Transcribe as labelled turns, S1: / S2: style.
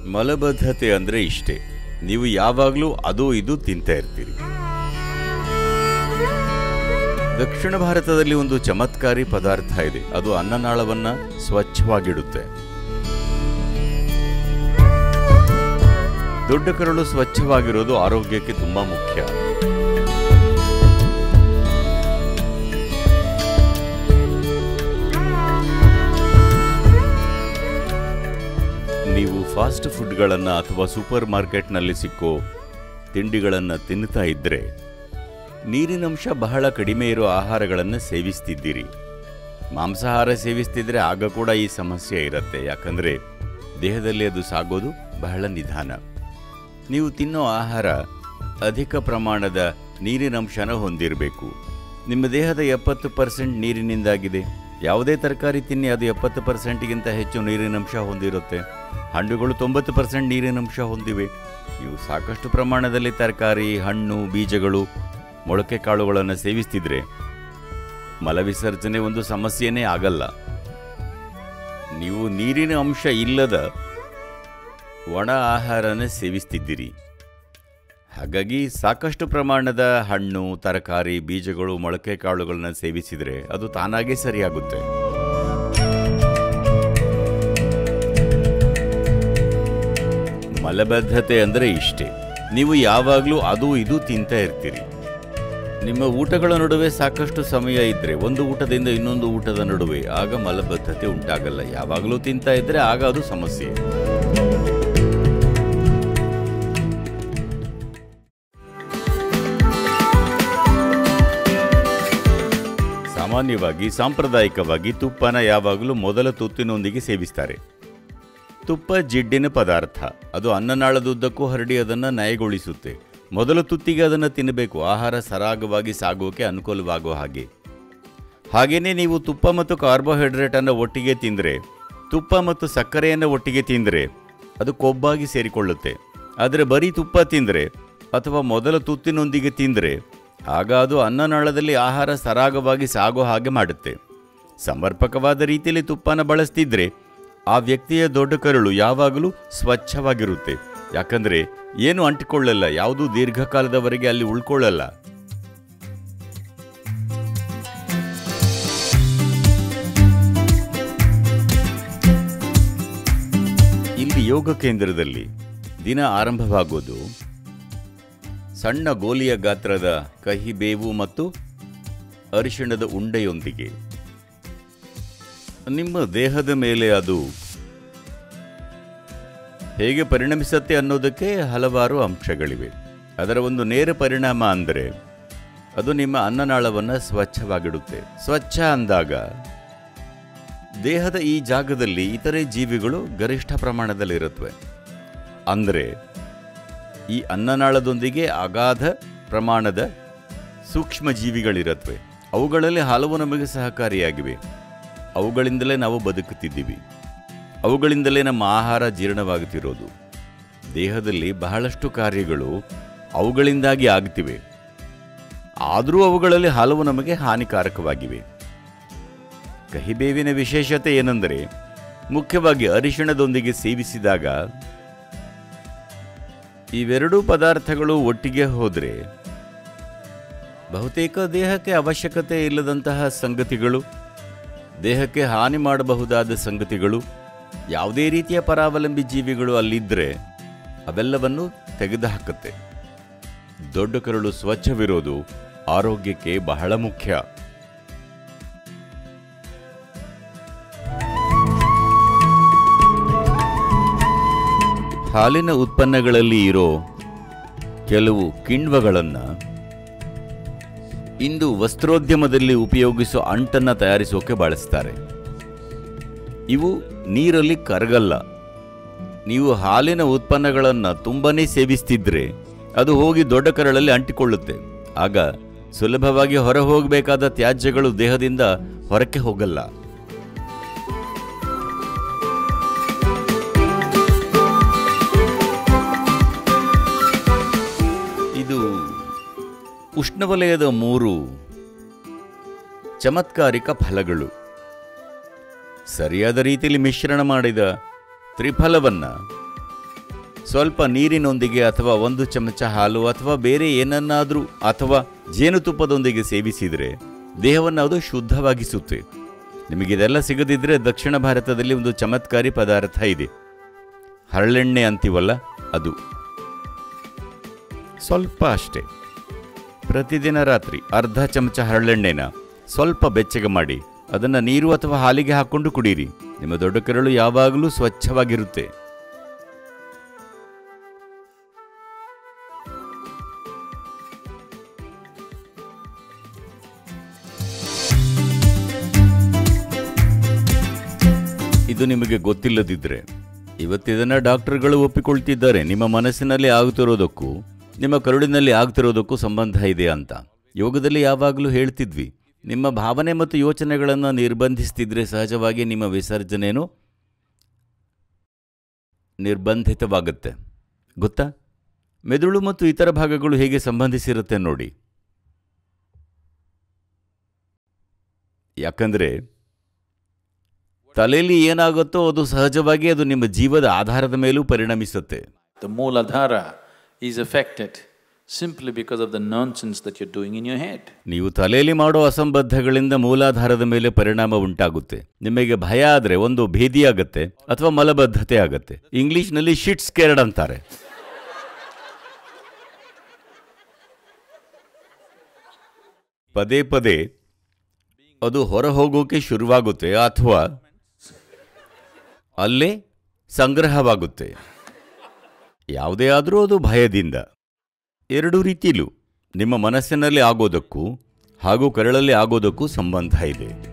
S1: ಮಲಬದ್ಧತೆ ಅಂದರೆ ಇಷ್ಟೇ ನೀವು ಯಾವಾಗಲೂ ಅದು ಇದು ತಿಂತಾ ಇರ್ತೀರಿ ದಕ್ಷಿಣ ಭಾರತದಲ್ಲಿ ಒಂದು ಚಮತ್ಕಾರಿ ಪದಾರ್ಥ ಇದೆ ಅದು ಅನ್ನನಾಳವನ್ನ ಸ್ವಚ್ಛವಾಗಿಡುತ್ತೆ ದೊಡ್ಡ ಕರಳು ಸ್ವಚ್ಛವಾಗಿರೋದು ಆರೋಗ್ಯಕ್ಕೆ ತುಂಬಾ ಮುಖ್ಯ ನೀವು ಫಾಸ್ಟ್ ಫುಡ್ಗಳನ್ನು ಅಥವಾ ಸೂಪರ್ ಮಾರ್ಕೆಟ್ನಲ್ಲಿ ಸಿಕ್ಕೋ ತಿಂಡಿಗಳನ್ನು ತಿನ್ನುತ್ತಾ ಇದ್ದರೆ ನೀರಿನಂಶ ಬಹಳ ಕಡಿಮೆ ಇರೋ ಆಹಾರಗಳನ್ನು ಸೇವಿಸ್ತಿದ್ದೀರಿ ಮಾಂಸಾಹಾರ ಸೇವಿಸ್ತಿದ್ರೆ ಆಗ ಕೂಡ ಈ ಸಮಸ್ಯೆ ಇರುತ್ತೆ ಯಾಕಂದರೆ ದೇಹದಲ್ಲಿ ಅದು ಸಾಗೋದು ಬಹಳ ನಿಧಾನ ನೀವು ತಿನ್ನೋ ಆಹಾರ ಅಧಿಕ ಪ್ರಮಾಣದ ನೀರಿನಂಶನ ಹೊಂದಿರಬೇಕು ನಿಮ್ಮ ದೇಹದ ಎಪ್ಪತ್ತು ಪರ್ಸೆಂಟ್ ನೀರಿನಿಂದಾಗಿದೆ ಯಾವುದೇ ತರಕಾರಿ ತಿನ್ನಿ ಅದು ಎಪ್ಪತ್ತು ಪರ್ಸೆಂಟ್ಗಿಂತ ಹೆಚ್ಚು ನೀರಿನಂಶ ಹೊಂದಿರುತ್ತೆ ಹಣ್ಣುಗಳು ತೊಂಬತ್ತು ಪರ್ಸೆಂಟ್ ನೀರಿನಂಶ ಹೊಂದಿವೆ ನೀವು ಸಾಕಷ್ಟು ಪ್ರಮಾಣದಲ್ಲಿ ತರಕಾರಿ ಹಣ್ಣು ಬೀಜಗಳು ಮೊಳಕೆ ಕಾಳುಗಳನ್ನು ಸೇವಿಸ್ತಿದ್ರೆ ಮಲವಿಸರ್ಜನೆ ಒಂದು ಸಮಸ್ಯೆನೇ ಆಗಲ್ಲ ನೀವು ನೀರಿನ ಅಂಶ ಇಲ್ಲದ ಒಣ ಆಹಾರನ ಸೇವಿಸ್ತಿದ್ದೀರಿ ಹಾಗಾಗಿ ಸಾಕಷ್ಟು ಪ್ರಮಾಣದ ಹಣ್ಣು ತರಕಾರಿ ಬೀಜಗಳು ಮೊಳಕೆ ಕಾಳುಗಳನ್ನ ಸೇವಿಸಿದರೆ ಅದು ತಾನಾಗೇ ಸರಿಯಾಗುತ್ತೆ ಮಲಬದ್ಧತೆ ಅಂದರೆ ಇಷ್ಟೇ ನೀವು ಯಾವಾಗಲೂ ಅದು ಇದು ತಿಂತಾ ಇರ್ತೀರಿ ನಿಮ್ಮ ಊಟಗಳ ನಡುವೆ ಸಾಕಷ್ಟು ಸಮಯ ಇದ್ದರೆ ಒಂದು ಊಟದಿಂದ ಇನ್ನೊಂದು ಊಟದ ನಡುವೆ ಆಗ ಮಲಬದ್ಧತೆ ಉಂಟಾಗಲ್ಲ ಯಾವಾಗಲೂ ತಿಂತಾ ಇದ್ದರೆ ಆಗ ಅದು ಸಮಸ್ಯೆ ಸಾಮಾನ್ಯವಾಗಿ ಸಾಂಪ್ರದಾಯಿಕವಾಗಿ ತುಪ್ಪನ ಯಾವಾಗಲೂ ಮೊದಲ ತುತ್ತಿನೊಂದಿಗೆ ಸೇವಿಸ್ತಾರೆ ತುಪ್ಪ ಜಿಡ್ಡಿನ ಪದಾರ್ಥ ಅದು ಅನ್ನನಾಳದುದ್ದಕ್ಕೂ ಹರಡಿ ಅದನ್ನು ನಯಗೊಳಿಸುತ್ತೆ ಮೊದಲ ತುತ್ತಿಗೆ ಅದನ್ನು ತಿನ್ನಬೇಕು ಆಹಾರ ಸರಾಗವಾಗಿ ಸಾಗೋಕೆ ಅನುಕೂಲವಾಗೋ ಹಾಗೆ ಹಾಗೆಯೇ ನೀವು ತುಪ್ಪ ಮತ್ತು ಕಾರ್ಬೋಹೈಡ್ರೇಟನ್ನು ಒಟ್ಟಿಗೆ ತಿಂದರೆ ತುಪ್ಪ ಮತ್ತು ಸಕ್ಕರೆಯನ್ನು ಒಟ್ಟಿಗೆ ತಿಂದರೆ ಅದು ಕೊಬ್ಬಾಗಿ ಸೇರಿಕೊಳ್ಳುತ್ತೆ ಆದರೆ ಬರೀ ತುಪ್ಪ ತಿಂದರೆ ಅಥವಾ ಮೊದಲ ತುತ್ತಿನೊಂದಿಗೆ ತಿಂದರೆ ಆಗ ಅದು ಅನ್ನನಾಳದಲ್ಲಿ ಆಹಾರ ಸರಾಗವಾಗಿ ಸಾಗೋ ಹಾಗೆ ಮಾಡುತ್ತೆ ಸಮರ್ಪಕವಾದ ರೀತಿಯಲ್ಲಿ ತುಪ್ಪನ ಬಳಸ್ತಿದ್ರೆ ಆ ವ್ಯಕ್ತಿಯ ದೊಡ್ಡ ಕರುಳು ಯಾವಾಗಲೂ ಸ್ವಚ್ಛವಾಗಿರುತ್ತೆ ಯಾಕಂದ್ರೆ ಏನು ಅಂಟಿಕೊಳ್ಳಲ್ಲ ಯಾವುದೂ ದೀರ್ಘಕಾಲದವರೆಗೆ ಅಲ್ಲಿ ಉಳ್ಕೊಳ್ಳಲ್ಲ ಇಲ್ಲಿ ಯೋಗ ಕೇಂದ್ರದಲ್ಲಿ ದಿನ ಆರಂಭವಾಗೋದು ಸಣ್ಣ ಗೋಲಿಯ ಗಾತ್ರದ ಕಹಿ ಬೇವು ಮತ್ತು ಅರಿಶಿಣದ ಉಂಡೆಯೊಂದಿಗೆ ನಿಮ್ಮ ದೇಹದ ಮೇಲೆ ಅದು ಹೇಗೆ ಪರಿಣಮಿಸುತ್ತೆ ಅನ್ನೋದಕ್ಕೆ ಹಲವಾರು ಅಂಶಗಳಿವೆ ಅದರ ಒಂದು ನೇರ ಪರಿಣಾಮ ಅಂದರೆ ಅದು ನಿಮ್ಮ ಅನ್ನನಾಳವನ್ನು ಸ್ವಚ್ಛವಾಗಿಡುತ್ತೆ ಸ್ವಚ್ಛ ಅಂದಾಗ ದೇಹದ ಈ ಜಾಗದಲ್ಲಿ ಇತರೆ ಜೀವಿಗಳು ಗರಿಷ್ಠ ಪ್ರಮಾಣದಲ್ಲಿರುತ್ತವೆ ಅಂದರೆ ಈ ಅನ್ನನಾಳದೊಂದಿಗೆ ಅಗಾಧ ಪ್ರಮಾಣದ ಸೂಕ್ಷ್ಮ ಜೀವಿಗಳಿರುತ್ತವೆ ಅವುಗಳಲ್ಲಿ ಹಲವು ನಮಗೆ ಸಹಕಾರಿಯಾಗಿವೆ ಅವುಗಳಿಂದಲೇ ನಾವು ಬದುಕುತ್ತಿದ್ದೀವಿ ಅವುಗಳಿಂದಲೇ ನಮ್ಮ ಆಹಾರ ಜೀರ್ಣವಾಗುತ್ತಿರೋದು ದೇಹದಲ್ಲಿ ಬಹಳಷ್ಟು ಕಾರ್ಯಗಳು ಅವುಗಳಿಂದಾಗಿ ಆಗುತ್ತಿವೆ ಆದರೂ ಅವುಗಳಲ್ಲಿ ಹಲವು ನಮಗೆ ಹಾನಿಕಾರಕವಾಗಿವೆ ಕಹಿಬೇವಿನ ವಿಶೇಷತೆ ಏನೆಂದರೆ ಮುಖ್ಯವಾಗಿ ಅರಿಶಿಣದೊಂದಿಗೆ ಸೇವಿಸಿದಾಗ ಇವೆರಡೂ ಪದಾರ್ಥಗಳು ಒಟ್ಟಿಗೆ ಹೋದರೆ ಬಹುತೇಕ ದೇಹಕ್ಕೆ ಅವಶ್ಯಕತೆ ಇಲ್ಲದಂತಹ ಸಂಗತಿಗಳು ದೇಹಕ್ಕೆ ಹಾನಿ ಮಾಡಬಹುದಾದ ಸಂಗತಿಗಳು ಯಾವುದೇ ರೀತಿಯ ಪರಾವಲಂಬಿ ಜೀವಿಗಳು ಅಲ್ಲಿದ್ದರೆ ಅವೆಲ್ಲವನ್ನು ತೆಗೆದುಹಾಕುತ್ತೆ ದೊಡ್ಡ ಕರುಳು ಸ್ವಚ್ಛವಿರೋದು ಆರೋಗ್ಯಕ್ಕೆ ಬಹಳ ಮುಖ್ಯ ಹಾಲಿನ ಉತ್ಪನ್ನಗಳಲ್ಲಿ ಇರೋ ಕೆಲವು ಕಿಣ್ವಗಳನ್ನು ಇಂದು ವಸ್ತ್ರೋದ್ಯಮದಲ್ಲಿ ಉಪಯೋಗಿಸೋ ಅಂಟನ್ನು ತಯಾರಿಸೋಕೆ ಬಳಸ್ತಾರೆ ಇವು ನೀರಲ್ಲಿ ಕರಗಲ್ಲ ನೀವು ಹಾಲಿನ ಉತ್ಪನ್ನಗಳನ್ನು ತುಂಬನೇ ಸೇವಿಸ್ತಿದ್ರೆ ಅದು ಹೋಗಿ ದೊಡ್ಡ ಕರಳಲ್ಲಿ ಅಂಟಿಕೊಳ್ಳುತ್ತೆ ಆಗ ಸುಲಭವಾಗಿ ಹೊರ ಹೋಗಬೇಕಾದ ತ್ಯಾಜ್ಯಗಳು ದೇಹದಿಂದ ಹೊರಕ್ಕೆ ಹೋಗಲ್ಲ ಇದು ಉಷ್ಣವಲಯದ ಮೂರು ಚಮತ್ಕಾರಿಕ ಫಲಗಳು ಸರಿಯಾದ ರೀತಿಯಲ್ಲಿ ಮಿಶ್ರಣ ಮಾಡಿದ ತ್ರಿಫಲವನ್ನ ಸ್ವಲ್ಪ ನೀರಿನೊಂದಿಗೆ ಅಥವಾ ಒಂದು ಚಮಚ ಹಾಲು ಅಥವಾ ಬೇರೆ ಏನನ್ನಾದರೂ ಅಥವಾ ಜೇನುತುಪ್ಪದೊಂದಿಗೆ ಸೇವಿಸಿದರೆ ದೇಹವನ್ನು ಅದು ಶುದ್ಧವಾಗಿಸುತ್ತೆ ನಿಮಗಿದೆಲ್ಲ ಸಿಗದಿದ್ದರೆ ದಕ್ಷಿಣ ಭಾರತದಲ್ಲಿ ಒಂದು ಚಮತ್ಕಾರಿ ಪದಾರ್ಥ ಇದೆ ಹರಳೆಣ್ಣೆ ಅಂತೀವಲ್ಲ ಅದು ಸ್ವಲ್ಪ ಅಷ್ಟೇ ಪ್ರತಿದಿನ ರಾತ್ರಿ ಅರ್ಧ ಚಮಚ ಹರಳೆಣ್ಣೆನ ಸ್ವಲ್ಪ ಬೆಚ್ಚಗೆ ಮಾಡಿ ಅದನ್ನು ನೀರು ಅಥವಾ ಹಾಲಿಗೆ ಹಾಕ್ಕೊಂಡು ಕುಡೀರಿ ನಿಮ್ಮ ದೊಡ್ಡ ಕರಳು ಯಾವಾಗಲೂ ಸ್ವಚ್ಛವಾಗಿರುತ್ತೆ ಇದು ನಿಮಗೆ ಗೊತ್ತಿಲ್ಲದಿದ್ದರೆ ಇವತ್ತಿದನ್ನ ಡಾಕ್ಟರ್ಗಳು ಒಪ್ಪಿಕೊಳ್ತಿದ್ದಾರೆ ನಿಮ್ಮ ಮನಸ್ಸಿನಲ್ಲಿ ಆಗುತ್ತಿರೋದಕ್ಕೂ ನಿಮ್ಮ ಕರುಳಿನಲ್ಲಿ ಆಗ್ತಿರೋದಕ್ಕೂ ಸಂಬಂಧ ಇದೆ ಅಂತ ಯೋಗದಲ್ಲಿ ಯಾವಾಗಲೂ ಹೇಳ್ತಿದ್ವಿ ನಿಮ್ಮ ಭಾವನೆ ಮತ್ತು ಯೋಚನೆಗಳನ್ನು ನಿರ್ಬಂಧಿಸ್ತಿದ್ರೆ ಸಹಜವಾಗಿ ನಿಮ್ಮ ವಿಸರ್ಜನೆಯೂ ನಿರ್ಬಂಧಿತವಾಗುತ್ತೆ ಗೊತ್ತಾ ಮೆದುಳು ಮತ್ತು ಇತರ ಭಾಗಗಳು ಹೇಗೆ ಸಂಬಂಧಿಸಿರುತ್ತೆ ನೋಡಿ ಯಾಕಂದರೆ ತಲೆಯಲ್ಲಿ ಏನಾಗುತ್ತೋ ಅದು ಸಹಜವಾಗಿ ಅದು ನಿಮ್ಮ ಜೀವದ ಆಧಾರದ ಮೇಲೂ ಪರಿಣಮಿಸುತ್ತೆ
S2: The Mooladhara is affected simply because of the nonsense that you're doing in your head.
S1: ನೀವು ತಲೆಯಲ್ಲಿ ಮಾಡೋ ಅಸಂಬದ್ಧಗಳಿಂದ ಮೂಲಾಧಾರದ ಮೇಲೆ ಪರಿಣಾಮ ಉಂಟಾಗುತ್ತೆ ನಿಮಗೆ ಭಯ ಆದರೆ ಒಂದು ಭೇದಿ ಆಗತ್ತೆ ಅಥವಾ ಮಲಬದ್ಧತೆ ಆಗತ್ತೆ ಇಂಗ್ಲಿಷ್ನಲ್ಲಿ ಶಿಟ್ ಸ್ಕೇರ್ಡ್ ಅಂತಾರೆ ಪದೇ ಪದೇ ಅದು ಹೊರ ಹೋಗೋಕೆ ಶುರುವಾಗುತ್ತೆ ಅಥವಾ ಅಲ್ಲೇ ಸಂಗ್ರಹವಾಗುತ್ತೆ ಯಾವುದೇ ಆದರೂ ಅದು ಭಯದಿಂದ ಎರಡು ರೀತಿಲೂ ನಿಮ್ಮ ಮನಸ್ಸಿನಲ್ಲಿ ಆಗೋದಕ್ಕೂ ಹಾಗೂ ಕರಳಲ್ಲಿ ಆಗೋದಕ್ಕೂ ಸಂಬಂಧ ಇದೆ